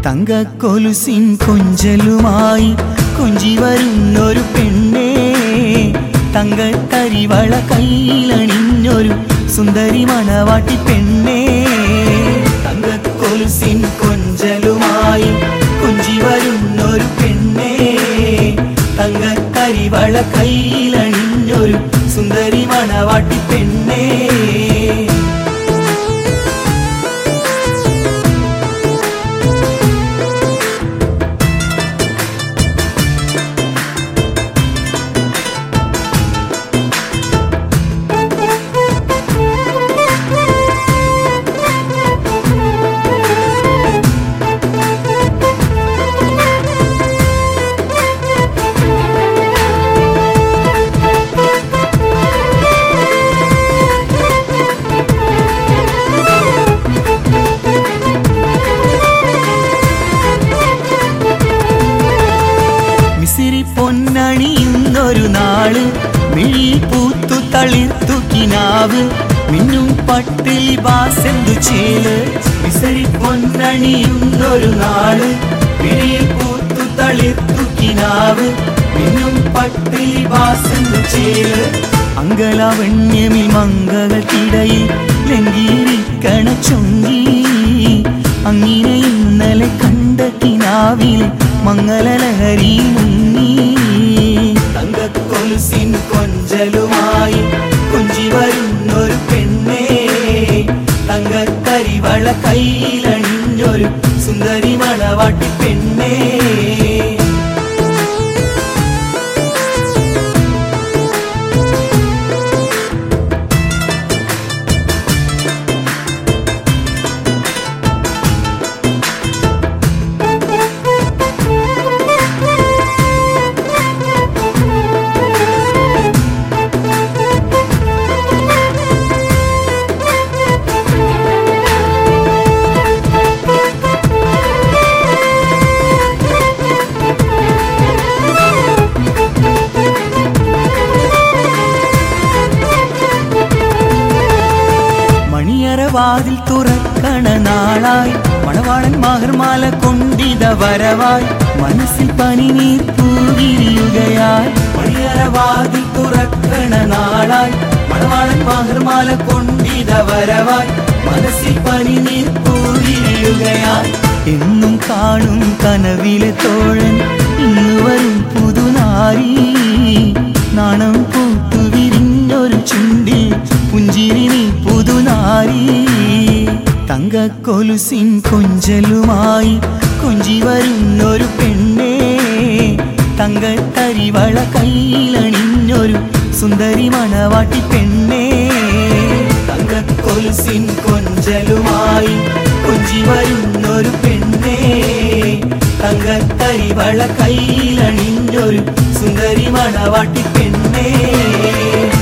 തങ്കക്കൊലുസിൻ കൊഞ്ചലുമായി കൊഞ്ചി വരുന്നൊരു പെണ്ണേ തങ്കക്കരിവള കയ്യിലണിഞ്ഞൊരു സുന്ദരി മണവാട്ടി പെണ്ണേ തങ്കക്കൊലുസിൻ കൊഞ്ചലുമായി കൊഞ്ചി വരുന്നൊരു പെണ്ണേ തങ്കക്കരിവള കയ്യിലണിഞ്ഞൊരു സുന്ദരി മണവാട്ടി പെണ്ണേ മിസിരി പൊന്നണിയുന്നൊരു നാള് മിഴി പൂത്തു തളിർത്തു കിനാവ് മിന്നും പട്ടിൽ ബാസെന്തു ചേല് മിസരി പൊന്നണിയുന്നൊരു നാള് മിഴി പൂത്തു തളിർത്തു കിനാവ് മിന്നും പട്ടിൽ ബാസെന്തു ചേല് അങ്കലാവണ്യമിൽ മങ്കകൾക്കിടയിൽ ലംഘീരിക്കണ ചൊങ്കി അങ്ങനെ ഇന്നലെ കണ്ട കിനാവിൽ മംഗലലഹരി മുങ്ങി തങ്കക്കൊലുസിൻ കൊഞ്ചലുമായി കൊഞ്ചി വരുന്നൊരു പെണ്ണേ തങ്കക്കരിവള കയ്യിലണിഞ്ഞൊരു സുന്ദരി മണവാട്ടി പെണ്ണേ മണിയറ വാതിൽ തുറക്കണ നാളായി മണവാളൻ മാഹർമാല കൊണ്ടിത വരവായി മനസ്സിൽ പനിനീർ പൂവിരിയുകയായി മണിയറ വാതിൽ തുറക്കണ നാളായി മണവാളൻ മാഹർമാല കൊണ്ടിത വരവായി മനസ്സിൽ പനിനീർ പൂവിരിയുകയായി എന്നും കാണും കനവിലെ തോഴൻ ഇന്നു വരും പുതുനാരി നാണം പൂത്തു വിരിഞ്ഞൊരു ചുണ്ടിൽ പുഞ്ചിരി നീ പുതുനാരി തങ്കക്കൊലുസിൻ കൊഞ്ചലുമായി കൊഞ്ചി വരുന്നൊരു പെണ്ണേ തങ്കത്തരിവള കയ്യിലണിഞ്ഞൊരു സുന്ദരി മണവാട്ടി പെണ്ണേ തങ്കക്കൊലുസിൻ കൊഞ്ചലുമായി കൊഞ്ചി വരുന്നൊരു പെണ്ണേ തങ്കത്തരിവള കയ്യിലണിഞ്ഞൊരു സുന്ദരി മണവാട്ടി പെണ്ണേ